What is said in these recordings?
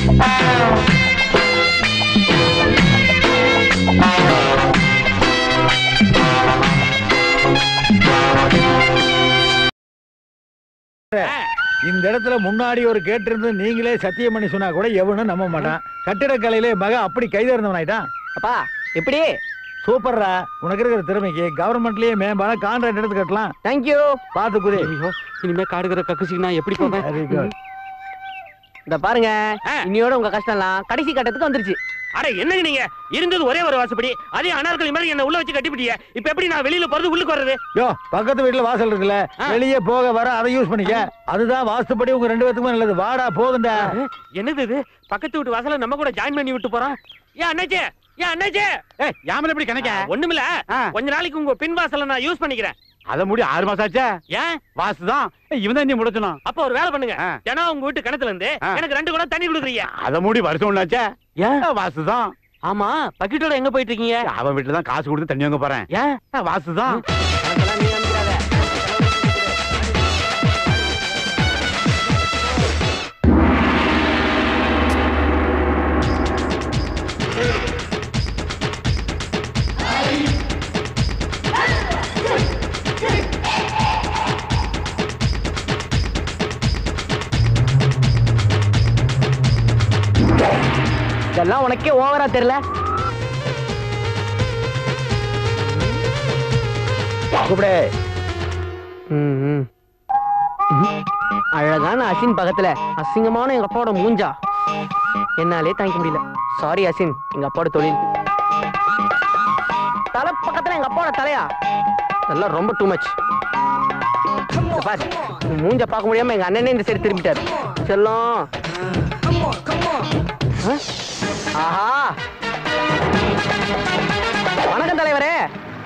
இந்த இடத்துல முன்னாடி ஒரு கேட்டு இருந்து நீங்களே சத்தியம் பண்ணி சொன்னா கூட எவனும் நம்ப மாட்டான் கட்டிடக்கலையிலே மக அப்படி கைதேர்ந்தவன் ஆயிட்டான் அப்பா எப்படி சூப்பர்ரா உனக்கு இருக்கிற திறமைக்கு கவர்மெண்ட்லயே மேம்பால கான்ட்ராக்ட் எடுத்து கட்டலாம் தேங்க்யூ பாத்து குதி ஐயோ இனிமே காடுகிற கக்குசிக்கு நான் எப்படி போவேன் வெரி குட் இந்த பாருங்க ஆ. இன்னையோட உங்க கஷ்டம் எல்லாம் கடைசி கட்டத்துக்கு வந்துருச்சு அட என்னங்க நீங்க இருந்தது ஒரே ஒரு வாசப்படி அதே அனார்கலி மாதிரி என்ன உள்ள வச்சு கட்டிப்பிட்டிய இப்ப எப்படி நான் வெளியில போறது உள்ளுக்கு வர்றது யோ பக்கத்து வீட்டுல வாசல் இருக்குல்ல ஆ. வெளியே போக வர அதை யூஸ் பண்ணிக்க அதுதான் வாஸ்துப்படி உங்க ரெண்டு பேத்துக்குமே நல்லது வாடா போதுண்டா என்னது இது பக்கத்து வீட்டு வாசல்ல நம்ம கூட ஜாயின் பண்ணி விட்டு போறோம் ஏன் அண்ணாச்சே ஏன் அண்ணாச்சே ஏய் யாமல எப்படி கணக்க ஒண்ணுமில்ல ஆ. கொஞ்ச நாளைக்கு உங்க பின் வாசல்ல நான் யூஸ் பண்ணிக்கிறேன் அத முடி ஆறு மாசம் ஆச்சா ஏன் வாசுதான் இவன் தான் நீ முடிச்சணும் அப்ப ஒரு வேலை பண்ணுங்க ஆ. தினம் உங்க வீட்டு கிணத்துல இருந்து ஆ. எனக்கு ரெண்டு குடம் தண்ணி கொடுக்குறீங்க அத மூடி வருஷம் ஒண்ணாச்சா ஏன் வாசுதான் ஆமா பக்கெட்டோட எங்க போயிட்டு இருக்கீங்க அவன் வீட்டுல தான் காசு கொடுத்து தண்ணி வாங்க போறேன் ஏன் வாசுதான் கணக்கெல்லாம் நீ நம்பிக்கிறாத. இதெல்லாம் உனக்கே ஓவரா தெரியல கூப்பிடு ம், ம். அழகான அசின் பக்கத்துல அசிங்கமான எங்க அப்பாவோட மூஞ்சா என்னாலே தாங்கிக்க முடியல சாரி அசின் எங்க அப்பாவோட தொழில் தலை பக்கத்துல எங்க அப்பாவோட தலையா அதெல்லாம் ரொம்ப டூ மச் பாரு உன் மூஞ்ச பார்க்க முடியாம எங்க அண்ணனே இந்த சைடு திரும்பிட்டாரு செல்லம் ஆ? ஆஹா வணக்கம் தலைவரே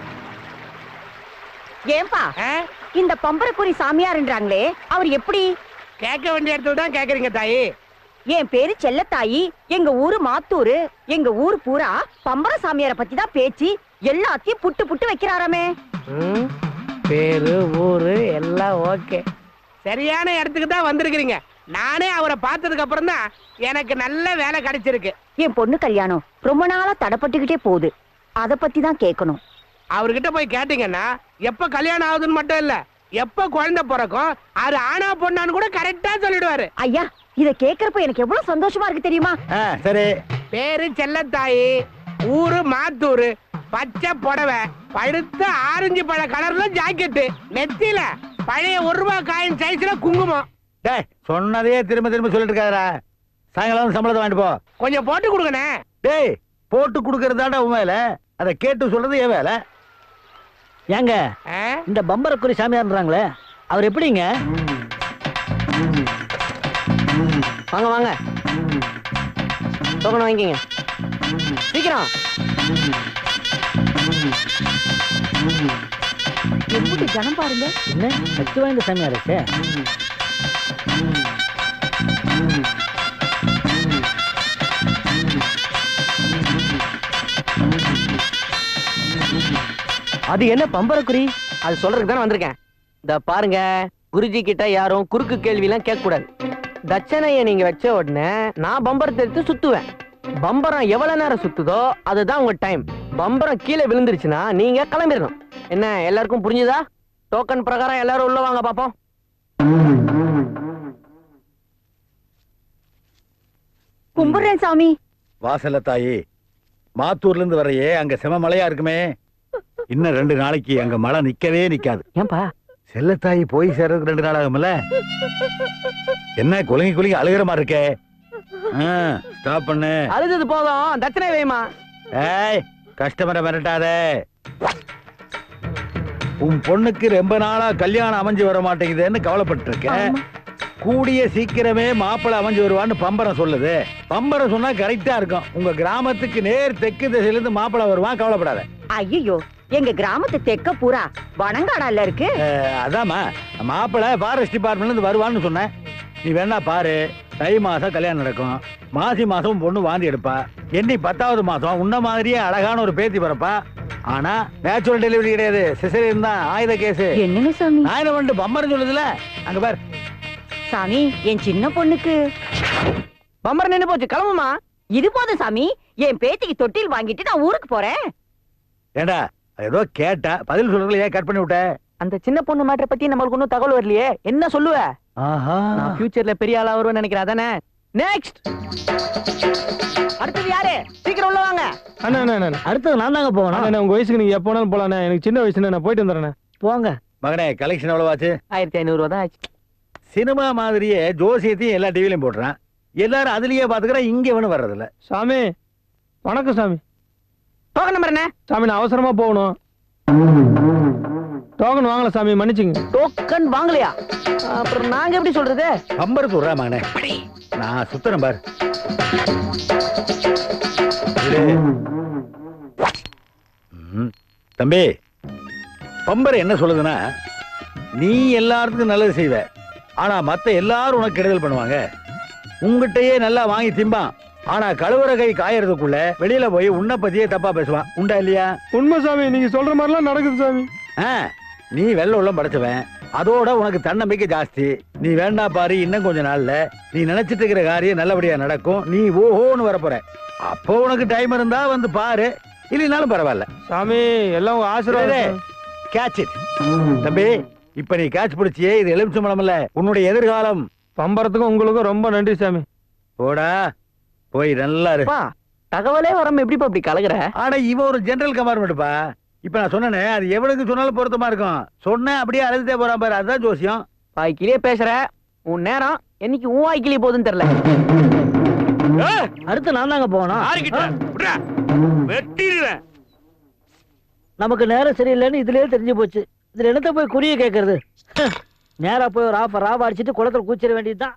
ஏன்பா இந்த பம்பரக்குடி சாமியார்ன்றாங்களே அவர் எப்படி கேட்க வேண்டிய இடத்துல தான் கேக்குறீங்க தாயி என் பேரு செல்லத்தாயி எங்க ஊரு மாத்தூரு எங்க ஊர் பூரா பம்பர சாமியார பத்தி தான் பேச்சு எல்லாத்தையும் புட்டு புட்டு வைக்கிறாராமே ம், பேரு ஊரு எல்லாம் ஓகே சரியான இடத்துக்கு தான் வந்திருக்கிறீங்க நானே அவரை பார்த்ததுக்கு அப்புறம் தான் எனக்கு நல்ல வேலை கிடைச்சிருக்கு என் பொண்ணு கல்யாணம் ரொம்ப நாளா தடப்பட்டுக்கிட்டே போகுது அத பத்தி தான் கேட்கணும் அவர்கிட்ட போய் கேட்டீங்கன்னா எப்ப கல்யாணம் ஆகுதுன்னு மட்டும் இல்ல எப்ப குழந்தை பிறக்கும் அது ஆனா பொண்ணான்னு கூட கரெக்டா சொல்லிடுவாரு ஐயா இத கேக்குறப்ப எனக்கு எவ்வளவு சந்தோஷமா இருக்கு தெரியுமா ஆ, சரி பேரு செல்லத்தாயி ஊரு மாத்தூரு பச்சை புடவை பழுத்த ஆரஞ்சு பழ கலர்ல ஜாக்கெட்டு நெத்தியில பழைய ஒரு ரூபாய் காயின் சைஸ்ல குங்குமம் டேய் சொன்னதையே திரும்ப திரும்ப சொல்லிட்டு இருக்காதடா சாயங்காலம் வந்து சம்பளத்தை வாங்கிட்டு போ கொஞ்சம் போட்டு கொடுங்கண்ணே டேய் போட்டு கொடுக்கறதாடா உன் வேலை அதை கேட்டு சொல்றது என் வேலை ஏங்க ஆ? இந்த பம்பரக்குடி சாமியார்ன்றாங்களே அவர் எப்படிங்க வாங்க வாங்க டோக்கன் வாங்கிக்கங்க சீக்கிரம் எப்படி ஜனம் பாருங்க என்ன சக்தி வாய்ந்த சாமியாரே அது என்ன பம்பரக்குறி அது சொல்றதுக்கு தானே வந்திருக்கேன் இந்த பாருங்க குருஜி கிட்ட யாரும் குறுக்கு கேள்வி எல்லாம் கேட்க கூடாது தட்சணையை நீங்க வச்ச உடனே நான் பம்பரத்தை எடுத்து சுத்துவேன் பம்பரம் எவ்வளவு நேரம் சுத்துதோ அதுதான் உங்க டைம் பம்பரம் கீழே விழுந்துருச்சுன்னா நீங்க கிளம்பிடணும் என்ன எல்லாருக்கும் புரிஞ்சுதா டோக்கன் பிரகாரம் எல்லாரும் உள்ள வாங்க பாப்போம் கும்பிடுறேன் சாமி வாசல்ல தாயி மாத்தூர்ல இருந்து வரையே அங்க செம மழையா இருக்குமே இன்னும் ரெண்டு நாளைக்கு அங்க மழை நிக்கவே நிக்காது ஏன்பா செல்லத்தாயி போய் சேர்றதுக்கு ரெண்டு நாள் ஆகும்ல என்ன குலுங்கி குலுங்கி அழுகிற மாதிரி இருக்கே ஸ்டாப் பண்ணு அழுதது போதும் தட்சணை வேமா ஏய் கஸ்டமரை மிரட்டாதே உன் பொண்ணுக்கு ரொம்ப நாளா கல்யாணம் அமைஞ்சு வர மாட்டேங்குதுன்னு கவலைப்பட்டு இருக்கேன் கூடிய சீக்கிரமே மாப்பிள்ளை அமைஞ்சு வருவான்னு பம்பரம் சொல்லுது பம்பரம் சொன்னா கரெக்டா இருக்கும் உங்க கிராமத்துக்கு நேர் தெற்கு திசையில இருந்து மாப்பிள்ளை வருவான் கவலைப்படாத ஐயோ எங்க கிராமத்து தெக்க பூரா வனங்காடால இருக்கு அஹ், அதாம்மா மாப்பிள்ளை ஃபாரஸ்ட் டிபார்ட்மெண்ட்ல இருந்து வருவான்னு சொன்னேன் நீ வேணா பாரு தை மாசம் கல்யாணம் நடக்கும் மாசி மாசம் பொண்ணு வாந்தி எடுப்பா எண்ணி பத்தாவது மாசம் உன்ன மாதிரியே அழகான ஒரு பேத்தி பிறப்பா ஆனா நேச்சுரல் டெலிவரி கிடையாது சிசரியன் தான் ஆயுத கேஸ் என்னங்க சாமி நான் என்ன பண்ணிட்டு பம்பரம் சொல்லுதுல அங்க பார் சாமி என் சின்ன பொண்ணுக்கு பம்பரம் நின்னு போச்சு கிளம்புமா இது போதும் சாமி என் பேத்திக்கு தொட்டில் வாங்கிட்டு நான் ஊருக்கு போறேன் ஏண்டா ஏதோ கேட்டா பதில் சொல்றதுல ஏன் கட் பண்ணி விட்ட அந்த சின்ன பொண்ணு மேட்டரை பத்தி நம்மளுக்கு ஒன்னும் தகவல் வரலையே என்ன சொல்லுவ ஆஹா நான் ஃபியூச்சர்ல பெரிய ஆளா வருவேன்னு நினைக்கிறேன் அதானே நெக்ஸ்ட் அடுத்தது யாரு சீக்கிரம் உள்ள வாங்க அண்ணா அண்ணா அண்ணா அடுத்தது நான் தாங்க போகணும் அண்ணா உங்க வயசுக்கு நீங்க எப்போ வேணாலும் போலாண்ணே எனக்கு சின்ன வயசுண்ணே நான் போயிட்டு வந்துடுறேண்ணே போங்க மகனே கலெக்ஷன் எவ்வளவு ஆச்சு ஆயிரத்தி ஐநூறு ரூபா தான் ஆச்சு சினிமா மாதிரியே ஜோசியத்தையும் எல்லா டிவிலையும் போடுறான் எல்லாரும் அதுலயே பாத்துக்கிறேன் இங்க வேணும் வர்றதில்ல சாமி வணக்கம் சாமி டோக்கன் நம்பர் என்ன சாமி நான் அவசரமா போகணும் டோக்கன் வாங்கல சாமி மன்னிச்சுங்க டோக்கன் வாங்கலையா அப்புறம் நாங்க எப்படி சொல்றது பம்பரத்து விட்றா மகனே நான் சுத்தறேன் பாரு இரு. ம். தம்பி பம்பர் என்ன சொல்லுதுன்னா நீ எல்லாத்துக்கும் நல்லது செய்வ ஆனா மத்த எல்லாரும் உனக்கு கெடுதல் பண்ணுவாங்க உங்ககிட்டயே நல்லா வாங்கி திம்பான் ஆனா கழுவுற கை காயறதுக்குள்ள வெளியில போய் உன்னை பத்தியே தப்பா பேசுவான் உண்டா இல்லையா உண்மை சாமி நீங்க சொல்ற மாதிரிலாம் நடக்குது சாமி ஆ, நீ வெள்ள உள்ளம் படைச்சவன் அதோட உனக்கு தன்னம்பிக்கை ஜாஸ்தி நீ வேண்டா பாரு இன்னும் கொஞ்ச நாள்ல நீ நினைச்சிட்டு இருக்கிற காரியம் நல்லபடியா நடக்கும் நீ ஓஹோன்னு வரப்போற அப்போ உனக்கு டைம் இருந்தா வந்து பாரு இல்லைனாலும் பரவாயில்ல சாமி எல்லாம் உங்க ஆசீர்வாதம் கேட்ச் இட் தம்பி இப்ப நீ கேட்ச் பிடிச்சியே இது எலுமிச்சம்பழம் இல்ல உன்னுடைய எதிர்காலம் பம்பரத்துக்கும் உங்களுக்கும் ரொம்ப நன்றி சாமி போடா போய் நல்லா இரு அப்பா தகவலே வராம எப்படிப்பா இப்படி கலகுற ஆனா இவன் ஒரு ஜெனரல் கம்பார்ட்மெண்ட்ப்பா இப்ப நான் சொன்னேனே அது எவனுக்கு சொன்னாலும் பொருத்தமா இருக்கும் சொன்னேன் அப்படியே அழுதுட்டே போறான் பாரு அதுதான் ஜோசியம் வாய்க்கிலேயே பேசுற உன் நேரம் என்னைக்கு உன் வாய்க்கிலேயே போகுதுன்னு தெரியல அடுத்து நான் தாங்க போகணும் யாருக்கிட்ட விட்றா. வெட்டிடுவேன் நமக்கு நேரம் சரியில்லைன்னு இதுலயே தெரிஞ்சு போச்சு இதுல என்னத்த போய் குறிய கேக்குறது நேரா போய் ஒரு ஆஃப் ராவ அடிச்சிட்டு குளத்துல கூச்சிட வேண்டியதுதான்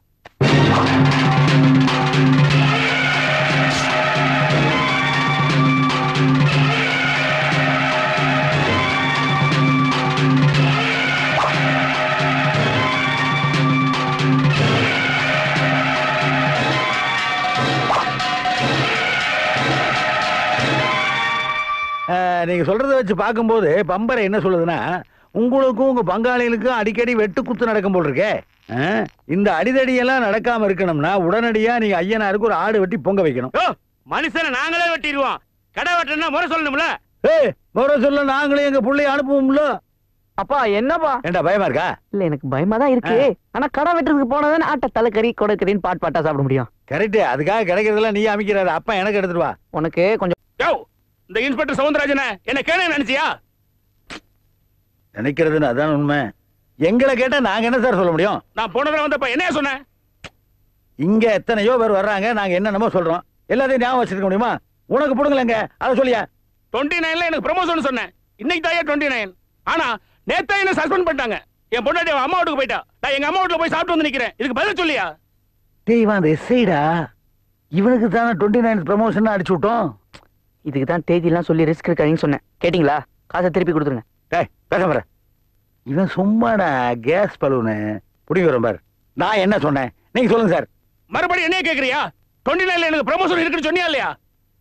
அஹ், நீங்க சொல்றத வச்சு பார்க்கும்போது பம்பரை என்ன சொல்லுதுன்னா உங்களுக்கும் உங்க பங்காளிகளுக்கும் அடிக்கடி வெட்டு குத்து நடக்கும் போல் இருக்கே அஹ், இந்த அடிதடியெல்லாம் நடக்காம இருக்கணும்னா உடனடியா நீங்க ஐயனாருக்கு ஒரு ஆடு வெட்டி பொங்க வைக்கணும் யோ, மனுஷனை நாங்களே வெட்டிடுவோம் கடை வெட்டணும்னா முறை சொல்லணும்ல ஏய் முறை சொல்ல நாங்களே எங்க புள்ளைய அனுப்புவோம்ல அப்பா என்னப்பா ஏண்டா பயமா இருக்கா இல்ல எனக்கு பயமா தான் இருக்கு ஆனா கடை வெட்டுறதுக்கு போனதானே ஆட்ட தலைக்கறி கொடைக்கறின்னு பாட் பாட்டா சாப்பிட முடியும் கரெக்ட் அதுக்காக கிடைக்கிறதெல்லாம் நீ அமைக்கிறாரு அப்பா எனக்கு எடுத்துட்டு வா உனக்கு கொஞ்சம் யோ இந்த இன்ஸ்பெக்டர் சவுந்தரராஜன என்ன கேள நினைச்சியா நினைக்கிறதுன்னு அதான் உண்மை எங்களை கேட்டா நாங்க என்ன சார் சொல்ல முடியும் நான் போன தடவை வந்தப்ப என்னைய சொன்னேன் இங்க எத்தனையோ பேர் வர்றாங்க நாங்க என்னென்னமோ சொல்றோம் எல்லாத்தையும் ஞாபகம் வச்சிருக்க முடியுமா உனக்கு புடுங்களேங்க அதை சொல்லியா டுவெண்ட்டி நைன்ல எனக்கு ப்ரமோஷன் சொன்னேன் இன்னைக்கு தான் டுவெண்ட்டி நைன் ஆனா நேத்தா என்ன சஸ்பெண்ட் பண்ணிட்டாங்க என் பொண்டாட்டி அவ அம்மா வீட்டுக்கு போயிட்டா நான் எங்க அம்மா வீட்டுல போய் சாப்பிட்டு வந்து நிக்கிறேன் இதுக்கு பதில் சொல்லியா டேய் இவன் அந்த எஸ்ஐடா இவனுக்கு தானே டுவெண்ட்டி நைன் ப்ரமோஷன் அடிச்சு விட்டோம் இதுக்கு தான் தேதியெல்லாம் சொல்லி ரிஸ்க் இருக்காதுன்னு சொன்னேன் கேட்டிங்களா காசை திருப்பி கொடுத்துருங்க டேய் பேச வர இவன் சும்மாடா கேஸ் பலூனு பிடிங்க பாரு நான் என்ன சொன்னேன் நீங்க சொல்லுங்க சார் மறுபடியும் என்னைய கேக்குறியா டுவெண்ட்டி நைன்ல எனக்கு ப்ரமோஷன் இருக்குன்னு சொன்னியா இல்லையா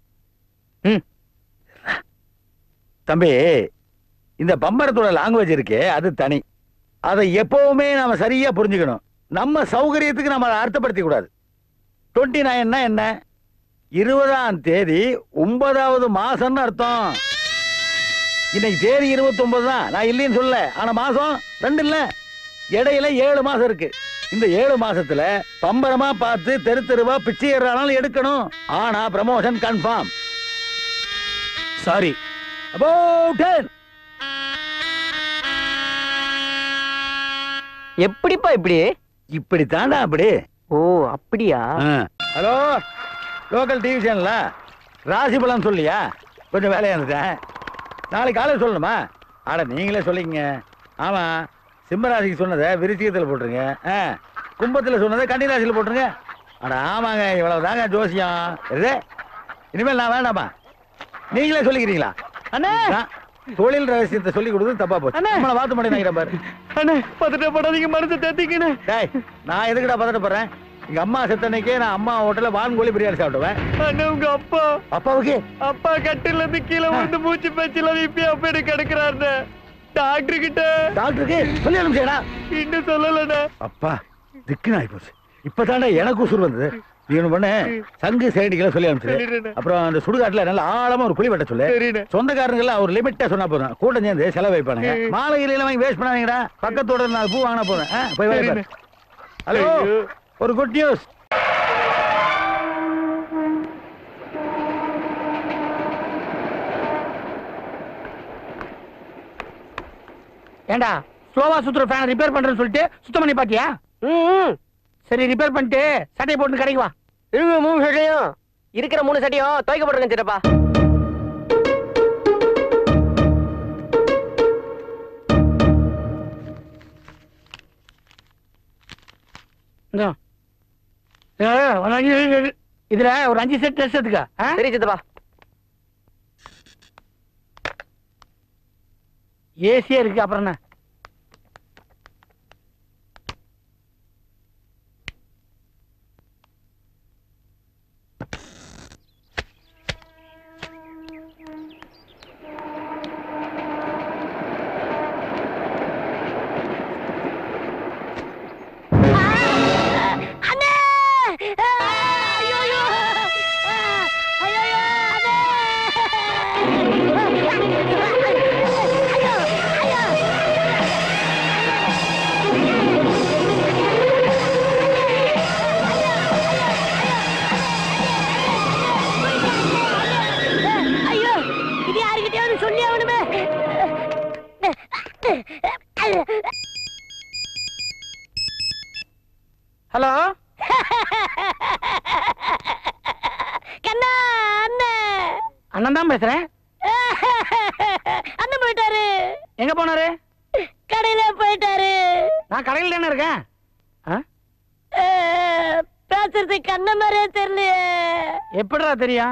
தம்பி இந்த பம்பரத்தோட லாங்குவேஜ் இருக்கே அது தனி அதை எப்பவுமே நாம சரியா புரிஞ்சுக்கணும் நம்ம சௌகரியத்துக்கு நம்ம அதை அர்த்தப்படுத்திக் கூடாது டுவெண்ட்டி நைன்னா என்ன இருபதாம் தேதி ஒன்பதாவது மாசம்னு அர்த்தம் இன்னைக்கு தேதி இருபத்தி தான் நான் இல்லைன்னு சொல்லல ஆனா மாசம் ரெண்டு இல்ல இடையில ஏழு மாசம் இருக்கு இந்த ஏழு மாசத்துல பம்பரமா பார்த்து தெரு தெருவா பிச்சை ஏறானாலும் எடுக்கணும் ஆனா ப்ரமோஷன் கன்ஃபார்ம் சாரி அபவுட் எப்படிப்பா இப்படி இப்படி தாண்டா அப்படி ஓ அப்படியா ஹலோ லோக்கல் டிவி சேனலா ராசி பலன் சொல்லியா கொஞ்சம் வேலையா இருந்தேன் நாளைக்கு காலையில் சொல்லணுமா அட நீங்களே சொல்லிக்கங்க ஆமா சிம்மராசிக்கு சொன்னதை விருச்சிகத்தில் போட்டுருங்க ஆ கும்பத்தில் சொன்னதை கன்னிராசியில் போட்டுருங்க அட ஆமாங்க இவ்வளவு தாங்க ஜோசியம் இது இனிமேல் நான் வேண்டாமா நீங்களே சொல்லிக்கிறீங்களா அண்ணே நான் தொழில் ரகசியத்தை சொல்லி கொடுத்து தப்பா போச்சு அண்ணே. நம்மளை வாத்து மாட்டேன் நினைக்கிறேன் பாரு அண்ணே பதட்டப்படாதீங்க மனசு தேத்திக்கண்ணே டேய் நான் எதுக்குடா பதட்டப்படுறேன் எங்க அம்மா செத்தனைக்கே நான் அம்மா ஹோட்டல்ல வான்கோழி பிரியாணி சாப்பிடுவேன் அண்ணே உங்க அப்பா அப்பாவுக்கு அப்பா கட்டில இருந்து கீழே விழுந்து மூச்சு பேச்சுல இப்ப அப்படி கிடக்குறாருண்ணே டாக்டர் கிட்ட டாக்டருக்கு சொல்லி அனுப்பிச்சேடா இன்னும் சொல்லலண்ணே அப்பா திக்குன்னு ஆகி போச்சு இப்பதாண்டா எனக்கு உசுர் வந்தது நீ ஒண்ணு பண்ணு சங்கு சேடிகளை சொல்லி அனுப்பிச்சிரு சொல்லிடுறேண்ணே. அப்புறம் அந்த சுடுகாட்டுல நல்ல ஆழமா ஒரு குழி வெட்ட சொல்லு சரிண்ணே. சொந்தக்காரங்க எல்லாம் ஒரு லிமிட்டா சொன்னா போதும் கூட்டம் சேர்ந்து செலவு வைப்பானுங்க மாலை இலையில வாங்கி வேஸ்ட் பண்ணாதீங்கடா பக்கத்தோட நாலு பூ வாங்கினா போதும் ஆ, போய் வேலை பாரு. ஹலோ ஐயோ. ஒரு குட் நியூஸ் ஏண்டா ஸ்லோவா சுத்துற ஃபேன் ரிப்பேர் பண்றேன்னு சொல்லிட்டு சுத்தம் பண்ணி பாத்தியா ம் சரி ரிப்பேர் பண்ணிட்டு சட்டையை போட்டு கடைக்கு வா இருக்கு மூணு சட்டையும் இருக்கிற மூணு சட்டையும் துவைக்க போட்டுருக்கேன் சித்தப்பா இந்தா. ஏ, ஒரு அஞ்சு- இதுல ஒரு அஞ்சு செட் ட்ரெஸ் எடுத்துக்க ஆ? சரி சித்தப்பா ஏசியா இருக்கு அப்புறம் என்ன அண்ணே ஐயோ ஐயோ அண்ணே ஐயோ ஐயோ ஐயோ இது யாருக்கிட்டயாவது சொல்லி ஆகணுமே ஹலோ கண்ணா அண்ணே அண்ணன் தான் பேசுறேன் அண்ணன் போயிட்டாரு எங்க போனாரு கடையில போயிட்டாரு நான் கடையில் தானே இருக்கேன் ஆ? அஹ், பேசுறதுக்கு கண்ண மாதிரியே தெரியலையே எப்படிடா தெரியும்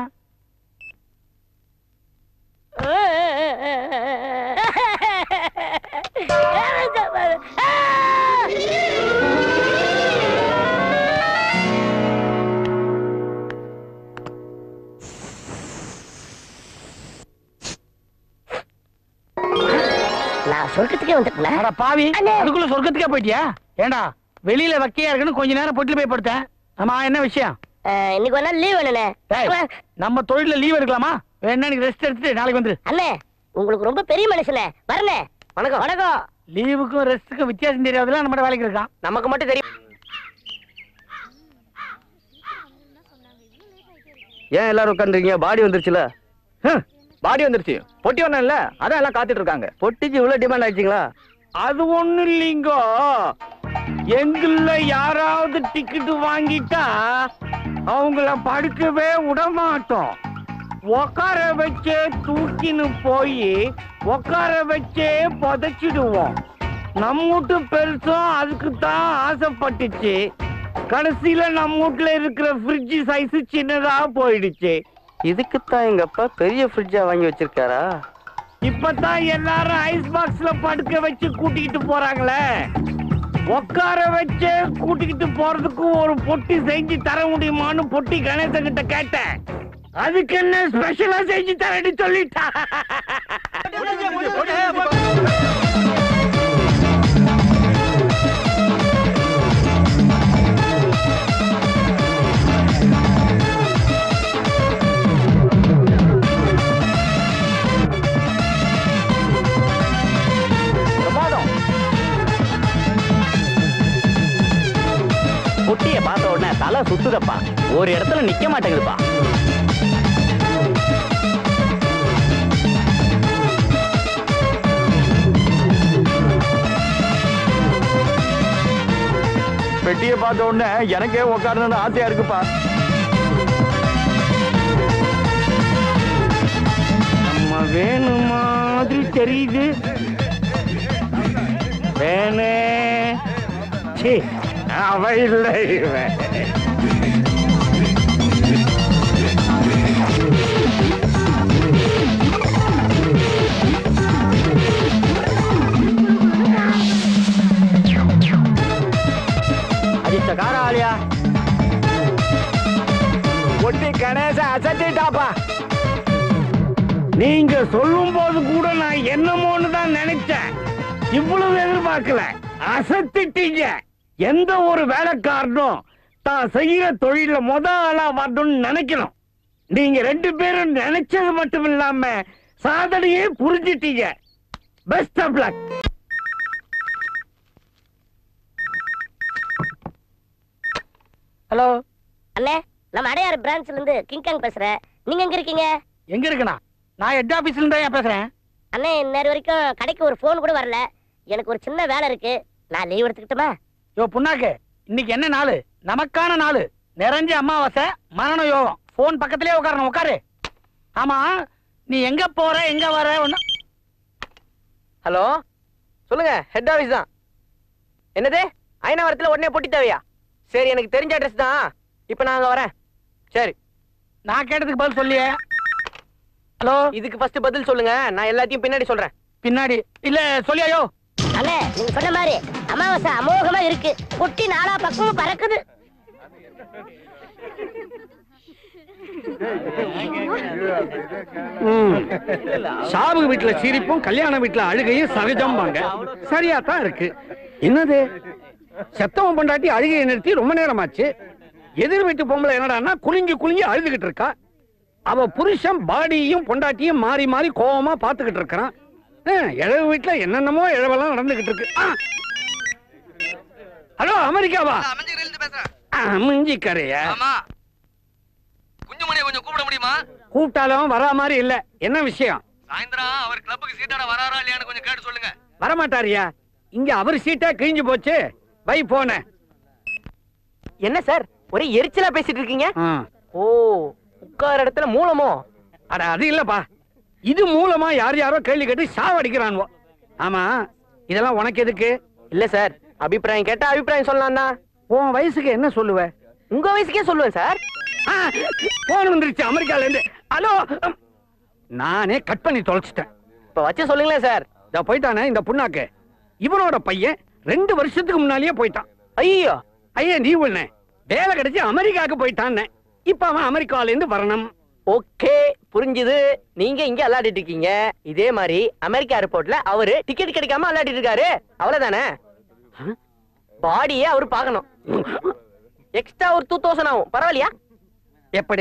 நான் சொல்றதுக்கே வந்துட்டேன் அட பாவி அண்ணே. அதுக்குள்ள சொர்க்கத்துக்கே போயிட்டியா ஏண்டா வெளியில வக்கையா இருக்குன்னு கொஞ்ச நேரம் பொட்டில போய் படுத்தேன் ஆமா என்ன விஷயம் இன்னைக்கு ஒரு நாள் லீவ் வேணுண்ணே டேய், நம்ம தொழில லீவ் எடுக்கலாமா வேணா நீ ரெஸ்ட் எடுத்துட்டு நாளைக்கு வந்துரு அண்ணே உங்களுக்கு ரொம்ப பெரிய மனுஷனே வரண்ணே வணக்கம் வணக்கம் லீவுக்கும் ரெஸ்ட்டுக்கும் வித்தியாசம் தெரியாதுல நம்ம வேலைக்கு இருக்கான் நமக்கு மட்டும் தெரியும் ஏன் எல்லாரும் உட்காந்துருக்கீங்க பாடி வந்துருச்சுல பாடி வந்துருச்சு பொட்டி ஒண்ணும் இல்ல அதான் எல்லாம் காத்துட்டு இருக்காங்க பொட்டிக்கு இவ்வளவு டிமாண்ட் ஆயிடுச்சுங்களா அது ஒண்ணு இல்லைங்க எங்குள்ள யாராவது டிக்கெட் வாங்கிட்டா அவங்கள படுக்கவே விட மாட்டோம் உட்கார வச்சே தூக்கின்னு போய் உட்கார வச்சே புதைச்சிடுவோம் நம்ம வீட்டு பெருசும் அதுக்கு தான் ஆசைப்பட்டுச்சு கடைசியில நம்ம வீட்டுல இருக்கிற ஃப்ரிட்ஜ் சைஸ் சின்னதா போயிடுச்சு இதுக்குத்தான் எங்க அப்பா பெரிய ஃப்ரிட்ஜா வாங்கி வச்சிருக்காரா இப்பதான் எல்லாரும் ஐஸ் பாக்ஸ்ல படுக்க வச்சு கூட்டிக்கிட்டு போறாங்களே உட்கார வச்சு கூட்டிக்கிட்டு போறதுக்கு ஒரு பொட்டி செஞ்சு தர முடியுமான்னு பொட்டி கணேசன் கிட்ட கேட்டேன் அதுக்கு என்ன ஸ்பெஷலா செஞ்சு தரேன்னு சொல்லிட்டா பிரமாதம் குட்டிய பார்த்த உடனே தலை சுத்துதப்பா ஒரு இடத்துல நிக்க மாட்டேங்குதுப்பா பெட்டியை பார்த்த உடனே எனக்கே உட்காரணும்னு ஆசையா இருக்குப்பா நம்ம வேணு மாதிரி தெரியுது வேணே சீ, அவ இல்லை இவன் அடிச்ச கார ஆலியா ஒட்டி கணேச அசத்திட்டாப்பா நீங்க சொல்லும் போது கூட நான் என்னமோன்னு தான் நினைச்சேன் இவ்வளவு எதிர்பார்க்கல அசத்திட்டீங்க எந்த ஒரு வேலைக்காரனும் தான் செய்யற தொழில முத ஆளா வரணும்னு நினைக்கணும் நீங்க ரெண்டு பேரும் நினைச்சது மட்டும் இல்லாம சாதனையே புரிஞ்சிட்டீங்க பெஸ்ட் ஆஃப் லக் ஹலோ அண்ணே நம்ம அடையாறு பிரான்ச்ல இருந்து கிங்காங் பேசுறேன் நீங்க எங்க இருக்கீங்க எங்க இருக்குண்ணா நான் ஹெட் ஆபீஸ்ல இருந்தா பேசுறேன் அண்ணே நேரம் வரைக்கும் கடைக்கு ஒரு ஃபோன் கூட வரல எனக்கு ஒரு சின்ன வேலை இருக்கு நான் லீவ் எடுத்துக்கிட்டுமா யோ புண்ணாக்கு இன்னைக்கு என்ன நாள் நமக்கான நாள் நிறைஞ்ச அமாவாசை மரண யோகம் போன் பக்கத்திலே உட்காரணும் உட்காரு ஆமா நீ எங்க போற எங்க வர ஒண்ணு ஹலோ சொல்லுங்க ஹெட் ஆபீஸ் தான் என்னது ஐநாவரத்துல உடனே பொட்டி தேவையா சரி எனக்கு தெரிஞ்ச அட்ரஸ் தான் இப்போ நான் அங்க வரேன் சரி நான் கேட்டதுக்கு பதில் சொல்லியே ஹலோ இதுக்கு ஃபர்ஸ்ட் பதில் சொல்லுங்க நான் எல்லாத்தையும் பின்னாடி சொல்றேன் பின்னாடி இல்ல சொல்லியாயோ அண்ணே நீங்க சொன்ன மாதிரி அமாவாசை அமோகமா இருக்கு பொட்டி நாலா பக்கமும் பறக்குது சாவு வீட்டுல சிரிப்பும் கல்யாண வீட்டுல அழுகையும் சகஜம்பாங்க சரியா தான் இருக்கு என்னது செத்தவன் பொண்டாட்டி அழுகையை நிறுத்தி ரொம்ப நேரமாச்சு எதிர் வீட்டு பொம்பளை என்னடான்னா குலுங்கி குலுங்கி அழுதுகிட்டு இருக்கா அவ புருஷன் பாடியையும் பொண்டாட்டியும் மாறி மாறி கோவமா பாத்துக்கிட்டு இருக்கிறான் அஹ், இழவு வீட்டுல என்னென்னமோ இழவெல்லாம் நடந்துகிட்டு இருக்கு ஆ. ஹலோ அமெரிக்காவா அமைஞ்சி கரையா குஞ்சுமணியை கொஞ்சம் கூப்பிட முடியுமா கூப்பிட்டாலும் வரா மாதிரி இல்ல என்ன விஷயம் சாயந்தரம் அவர் கிளப்புக்கு சீட்டாட வராரா இல்லையான்னு கொஞ்சம் கேட்டு சொல்லுங்க வரமாட்டாரியா இங்க அவர் சீட்டா கிழிஞ்சு போச்சு வை போன என்ன சார் ஒரே எரிச்சலா பேசிட்டு இருக்கீங்க ஓ உட்கார இடத்துல மூலமோ அட அது இல்லப்பா இது மூலமா யார் யாரோ கேள்வி கேட்டு சாவடிக்கிறான்வோ ஆமா இதெல்லாம் உனக்கு எதுக்கு இல்ல சார் அபிப்பிராயம் கேட்டா அபிப்பிராயம் சொல்லலாம் தான் உன் வயசுக்கு என்ன சொல்லுவ உங்க வயசுக்கே சொல்லுவேன் சார் போன் வந்துருச்சு அமெரிக்கால இருந்து ஹலோ நானே கட் பண்ணி தொலைச்சிட்டேன் இப்ப வச்சு சொல்லுங்களேன் சார் இதோ போயிட்டானே இந்த புண்ணாக்கு இவனோட பையன் ரெண்டு வருஷத்துக்கு முன்னாலேயே போயிட்டான் ஐயோ ஐயா நீ ஒண்ணு வேலை கிடைச்சு அமெரிக்காவுக்கு போயிட்டான்னு இப்ப அவன் அமெரிக்கால இருந்து வரணும் ஓகே புரிஞ்சுது நீங்க இங்க அல்லாடிட்டு இருக்கீங்க இதே மாதிரி அமெரிக்கா ஏர்போர்ட்ல அவரு டிக்கெட் கிடைக்காம அல்லாடிட்டு இருக்காரு அவ்வளவுதானே பாடியே அவரு பார்க்கணும் எக்ஸ்ட்ரா ஒரு டூ தௌசண்ட் ஆகும் பரவாயில்லையா எப்படி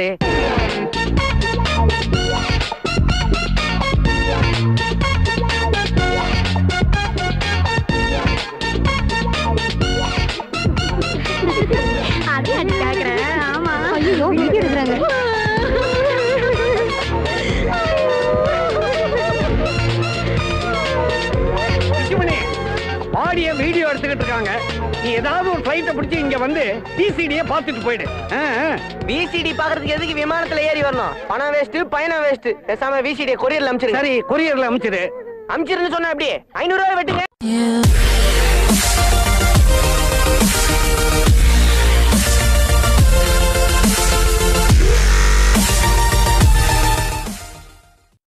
அதே அடி கேக்குறேன் ஆமா ஐயோ வீடியோ எடுக்கிறாங்க பிச்சுமணி, பாடிய வீடியோ எடுத்துக்கிட்டு இருக்காங்க நீ ஏதாவது ஒரு ஃபிளைட்டை பிடிச்சி இங்க வந்து பிசிடிய பார்த்துட்டு போயிடு ஆ, ஆ. விசிடி பாக்குறதுக்கு எதுக்கு விமானத்துல ஏறி வரணும் பணம் வேஸ்ட் பயணம் வேஸ்ட் பேசாம விசிடி கொரியர்ல அனுப்பிச்சிருங்க சரி கொரியர்ல அனுப்பிச்சிரு அனுப்பிச்சிருன்னு சொன்னா அப்படி ஐநூறு ரூபாய் வெட்டுங்க You